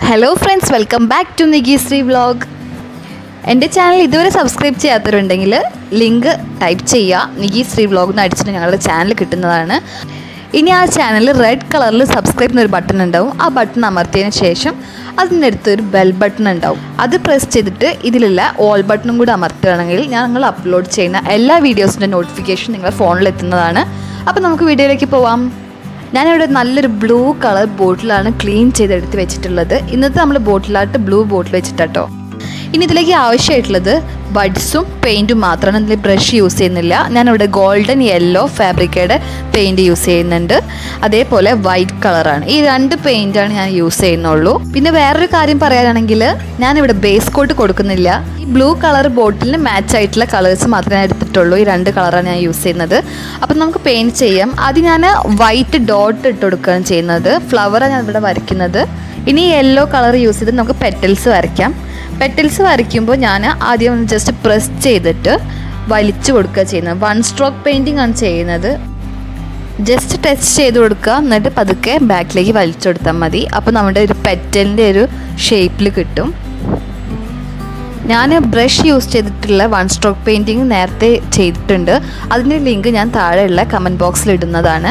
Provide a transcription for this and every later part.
hello friends welcome back to Nigeesree vlog എൻ്റെ channel ഇതുവരെ subscribe ചെയ്യാത്തവരുണ്ടെങ്കിൽ ലിങ്ക് ടൈപ്പ് ചെയ്യുക നിഗീശ്രീ വ്ളോഗ് എന്ന് അടിച്ചിട്ട് ഞങ്ങളുടെ ചാനൽ കിട്ടുന്നതാണ് ഇനി ആ ചാനലിൽ റെഡ് കളറിൽ സബ്സ്ക്രൈബ് എന്നൊരു ബട്ടൺ ഉണ്ടാവും ആ ബട്ടൺ അമർത്തിയതിന് ശേഷം അതിനടുത്ത് ഒരു ബെൽ ബട്ടൺ ഉണ്ടാവും അത് പ്രസ് ചെയ്തിട്ട് ഇതിലുള്ള ഓൾ ബട്ടണും കൂടി അമർത്തുകയാണെങ്കിൽ ഞങ്ങൾ അപ്ലോഡ് ചെയ്യുന്ന എല്ലാ വീഡിയോസിൻ്റെ നോട്ടിഫിക്കേഷൻ നിങ്ങളുടെ ഫോണിൽ എത്തുന്നതാണ് അപ്പോൾ നമുക്ക് വീഡിയോയിലേക്ക് പോവാം ഞാനിവിടെ നല്ലൊരു ബ്ലൂ കളർ ബോട്ടിലാണ് ക്ലീൻ ചെയ്തെടുത്ത് വെച്ചിട്ടുള്ളത് ഇന്നത്തെ നമ്മൾ ബോട്ടിലായിട്ട് ബ്ലൂ ബോട്ടിൽ വെച്ചിട്ടോ ഇനി ഇതിലേക്ക് ആവശ്യമായിട്ടുള്ളത് ബഡ്സും പെയിൻറ്റും മാത്രമാണ് ഇതിൽ ബ്രഷ് യൂസ് ചെയ്യുന്നില്ല ഞാനിവിടെ ഗോൾഡൻ യെല്ലോ ഫാബ്രിക്കയുടെ പെയിൻറ്റ് യൂസ് ചെയ്യുന്നുണ്ട് അതേപോലെ വൈറ്റ് കളറാണ് ഈ രണ്ട് പെയിൻറ്റാണ് ഞാൻ യൂസ് ചെയ്യുന്നുള്ളൂ പിന്നെ വേറൊരു കാര്യം പറയാനാണെങ്കിൽ ഞാനിവിടെ ബേസ് കോട്ട് കൊടുക്കുന്നില്ല ഈ ബ്ലൂ കളർ ബോട്ടിലിന് മാച്ച് ആയിട്ടുള്ള കളേഴ്സ് മാത്രമേ ഞാൻ എടുത്തിട്ടുള്ളൂ ഈ രണ്ട് കളറാണ് ഞാൻ യൂസ് ചെയ്യുന്നത് അപ്പം നമുക്ക് പെയിൻറ്റ് ചെയ്യാം ആദ്യം ഞാൻ വൈറ്റ് ഡോട്ട് ഇട്ട് കൊടുക്കുകയാണ് ചെയ്യുന്നത് ഫ്ലവറാണ് ഞാൻ ഇവിടെ വരയ്ക്കുന്നത് ഇനി യെല്ലോ കളർ യൂസ് ചെയ്ത് നമുക്ക് പെറ്റൽസ് വരയ്ക്കാം പെറ്റൽസ് വരയ്ക്കുമ്പോൾ ഞാൻ ആദ്യം ഒന്ന് ജസ്റ്റ് പ്രസ് ചെയ്തിട്ട് വലിച്ചു കൊടുക്കുക ചെയ്യുന്നത് വൺ സ്ട്രോക്ക് പെയിൻറ്റിംഗ് ആണ് ചെയ്യുന്നത് ജസ്റ്റ് ടച്ച് ചെയ്ത് കൊടുക്കുക എന്നിട്ട് പതുക്കെ ബാക്കിലേക്ക് വലിച്ചു കൊടുത്താൽ മതി അപ്പോൾ നമ്മുടെ ഒരു പെറ്റലിൻ്റെ ഒരു ഷേപ്പിൽ കിട്ടും ഞാൻ ബ്രഷ് യൂസ് ചെയ്തിട്ടുള്ള വൺ സ്ട്രോക്ക് പെയിൻറ്റിങ് നേരത്തെ ചെയ്തിട്ടുണ്ട് അതിൻ്റെ ലിങ്ക് ഞാൻ താഴെയുള്ള കമൻറ്റ് ബോക്സിൽ ഇടുന്നതാണ്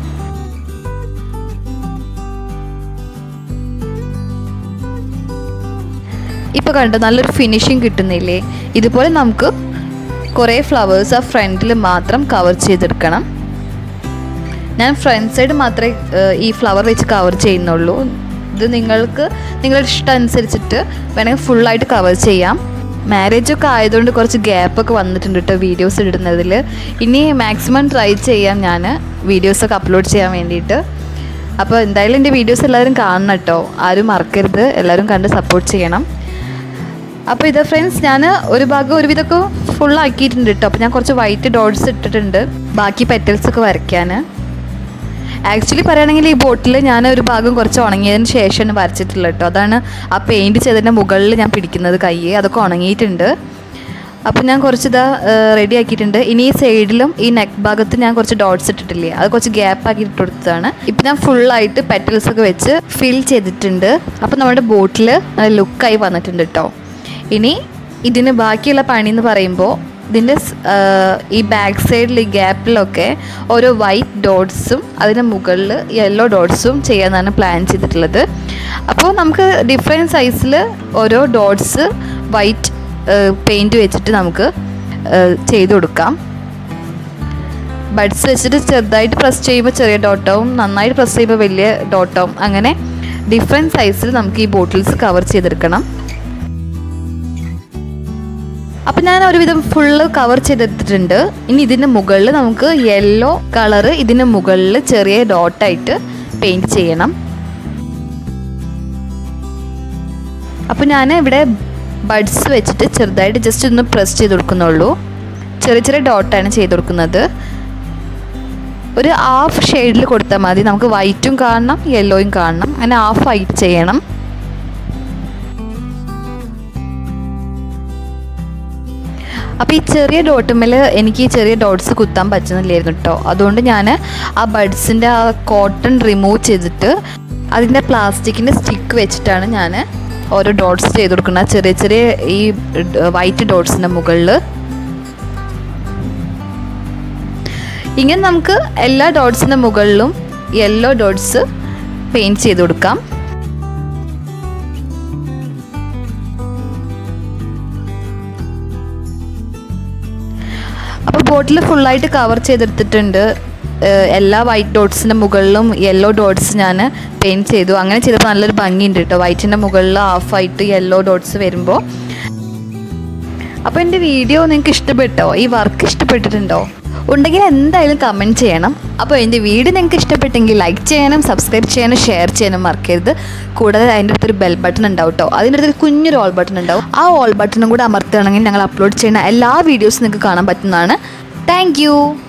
ഇപ്പോൾ കണ്ടോ നല്ലൊരു ഫിനിഷിങ് കിട്ടുന്നില്ലേ ഇതുപോലെ നമുക്ക് കുറേ ഫ്ലവേഴ്സ് ആ ഫ്രണ്ടിൽ മാത്രം കവർ ചെയ്തെടുക്കണം ഞാൻ ഫ്രണ്ട് സൈഡ് മാത്രമേ ഈ ഫ്ലവർ വെച്ച് കവർ ചെയ്യുന്നുള്ളൂ ഇത് നിങ്ങൾക്ക് നിങ്ങളുടെ ഇഷ്ടം അനുസരിച്ചിട്ട് വേണമെങ്കിൽ ഫുള്ളായിട്ട് കവർ ചെയ്യാം മാരേജ് ഒക്കെ ആയതുകൊണ്ട് കുറച്ച് ഗ്യാപ്പൊക്കെ വന്നിട്ടുണ്ട് കേട്ടോ വീഡിയോസ് ഇടുന്നതിൽ ഇനി മാക്സിമം ട്രൈ ചെയ്യാം ഞാൻ വീഡിയോസൊക്കെ അപ്ലോഡ് ചെയ്യാൻ വേണ്ടിയിട്ട് അപ്പോൾ എന്തായാലും എൻ്റെ വീഡിയോസ് എല്ലാവരും കാണണം കേട്ടോ ആരും മറക്കരുത് എല്ലാവരും കണ്ട് സപ്പോർട്ട് ചെയ്യണം അപ്പോൾ ഇത് ഫ്രണ്ട്സ് ഞാൻ ഒരു ഭാഗം ഒരുവിധമൊക്കെ ഫുൾ ആക്കിയിട്ടുണ്ട് കേട്ടോ അപ്പോൾ ഞാൻ കുറച്ച് വൈറ്റ് ഡോട്ട്സ് ഇട്ടിട്ടുണ്ട് ബാക്കി പെറ്റൽസ് ഒക്കെ വരയ്ക്കാൻ ആക്ച്വലി പറയുകയാണെങ്കിൽ ഈ ബോട്ടിൽ ഞാൻ ഒരു ഭാഗം കുറച്ച് ഉണങ്ങിയതിന് ശേഷമാണ് വരച്ചിട്ടുള്ളത് കേട്ടോ അതാണ് ആ പെയിൻറ്റ് ചെയ്തതിൻ്റെ മുകളിൽ ഞാൻ പിടിക്കുന്നത് കയ്യെ അതൊക്കെ ഉണങ്ങിയിട്ടുണ്ട് അപ്പോൾ ഞാൻ കുറച്ച് ഇതാ റെഡി ആക്കിയിട്ടുണ്ട് ഇനി ഈ സൈഡിലും ഈ നെക്ക് ഭാഗത്ത് ഞാൻ കുറച്ച് ഡോട്ട്സ് ഇട്ടിട്ടില്ലേ അത് കുറച്ച് ഗ്യാപ്പ് ആക്കി ഇട്ട് കൊടുത്തതാണ് ഇപ്പം ഞാൻ ഫുള്ളായിട്ട് പെറ്റൽസ് ഒക്കെ വെച്ച് ഫിൽ ചെയ്തിട്ടുണ്ട് അപ്പോൾ നമ്മുടെ ബോട്ടിൽ നല്ല ലുക്കായി വന്നിട്ടുണ്ട് കേട്ടോ ഇനി ഇതിന് ബാക്കിയുള്ള പണി എന്ന് പറയുമ്പോൾ ഇതിൻ്റെ ഈ ബാക്ക് സൈഡിൽ ഈ ഗ്യാപ്പിലൊക്കെ ഓരോ വൈറ്റ് ഡോട്ട്സും അതിന് മുകളിൽ യെല്ലോ ഡോട്ട്സും ചെയ്യാനാണ് പ്ലാൻ ചെയ്തിട്ടുള്ളത് അപ്പോൾ നമുക്ക് ഡിഫറെൻറ്റ് സൈസിൽ ഓരോ ഡോട്ട്സ് വൈറ്റ് പെയിൻറ്റ് വെച്ചിട്ട് നമുക്ക് ചെയ്ത് കൊടുക്കാം ബഡ്സ് വെച്ചിട്ട് ചെറുതായിട്ട് പ്രസ് ചെയ്യുമ്പോൾ ചെറിയ ഡോട്ടാവും നന്നായിട്ട് പ്രസ് ചെയ്യുമ്പോൾ വലിയ ഡോട്ടാവും അങ്ങനെ ഡിഫറെൻറ്റ് സൈസിൽ നമുക്ക് ഈ ബോട്ടിൽസ് കവർ ചെയ്തെടുക്കണം അപ്പം ഞാൻ ഒരുവിധം ഫുള്ള് കവർ ചെയ്തെടുത്തിട്ടുണ്ട് ഇനി ഇതിന് മുകളിൽ നമുക്ക് യെല്ലോ കളറ് ഇതിന് മുകളിൽ ചെറിയ ഡോട്ടായിട്ട് പെയിൻറ്റ് ചെയ്യണം അപ്പോൾ ഞാൻ ഇവിടെ ബഡ്സ് വെച്ചിട്ട് ചെറുതായിട്ട് ജസ്റ്റ് ഒന്ന് പ്രസ് ചെയ്ത് കൊടുക്കുന്നുള്ളൂ ചെറിയ ചെറിയ ഡോട്ടാണ് ചെയ്ത് കൊടുക്കുന്നത് ഒരു ഹാഫ് ഷെയ്ഡിൽ കൊടുത്താൽ മതി നമുക്ക് വൈറ്റും കാണണം യെല്ലോയും കാണണം അങ്ങനെ ഹാഫ് ആയിട്ട് ചെയ്യണം അപ്പോൾ ഈ ചെറിയ ഡോട്ടുമ്മൽ എനിക്ക് ഈ ചെറിയ ഡോട്ട്സ് കുത്താൻ പറ്റുന്നില്ലായിരുന്നു കേട്ടോ അതുകൊണ്ട് ഞാൻ ആ ബഡ്സിൻ്റെ ആ കോട്ടൺ റിമൂവ് ചെയ്തിട്ട് അതിൻ്റെ പ്ലാസ്റ്റിക്കിൻ്റെ സ്റ്റിക്ക് വെച്ചിട്ടാണ് ഞാൻ ഓരോ ഡോട്ട്സ് ചെയ്ത് കൊടുക്കുന്നത് ചെറിയ ചെറിയ ഈ വൈറ്റ് ഡോട്ട്സിൻ്റെ മുകളിൽ ഇങ്ങനെ നമുക്ക് എല്ലാ ഡോട്ട്സിൻ്റെ മുകളിലും യെല്ലോ ഡോട്ട്സ് പെയിൻറ്റ് ചെയ്ത് കൊടുക്കാം അപ്പോൾ ബോട്ടിൽ ഫുള്ളായിട്ട് കവർ ചെയ്തെടുത്തിട്ടുണ്ട് എല്ലാ വൈറ്റ് ഡോട്ട്സിൻ്റെ മുകളിലും യെല്ലോ ഡോട്ട്സ് ഞാൻ പെയിൻറ്റ് ചെയ്തു അങ്ങനെ ചെയ്തപ്പോൾ നല്ലൊരു ഭംഗിയുണ്ട് കേട്ടോ വൈറ്റിൻ്റെ മുകളിൽ ഹാഫായിട്ട് യെല്ലോ ഡോട്ട്സ് വരുമ്പോൾ അപ്പോൾ എൻ്റെ വീഡിയോ നിങ്ങൾക്ക് ഇഷ്ടപ്പെട്ടോ ഈ വർക്ക് ഇഷ്ടപ്പെട്ടിട്ടുണ്ടോ ഉണ്ടെങ്കിൽ എന്തായാലും കമൻറ്റ് ചെയ്യണം അപ്പോൾ എൻ്റെ വീഡിയോ നിങ്ങൾക്ക് ഇഷ്ടപ്പെട്ടെങ്കിൽ ലൈക്ക് ചെയ്യാനും സബ്സ്ക്രൈബ് ചെയ്യാനും ഷെയർ ചെയ്യാനും മറക്കരുത് കൂടാതെ അതിൻ്റെ അടുത്തൊരു ബെൽ ബട്ടൺ ഉണ്ടാവും കേട്ടോ അതിൻ്റെ അടുത്തൊരു കുഞ്ഞൊരു ഓൾ ബട്ടൺ ഉണ്ടാവും ആ ഓൾ ബട്ടണും കൂടെ അമർത്തുകയാണെങ്കിൽ ഞങ്ങൾ അപ്ലോഡ് ചെയ്യുന്ന എല്ലാ വീഡിയോസും നിങ്ങൾക്ക് കാണാൻ പറ്റുന്നതാണ് താങ്ക്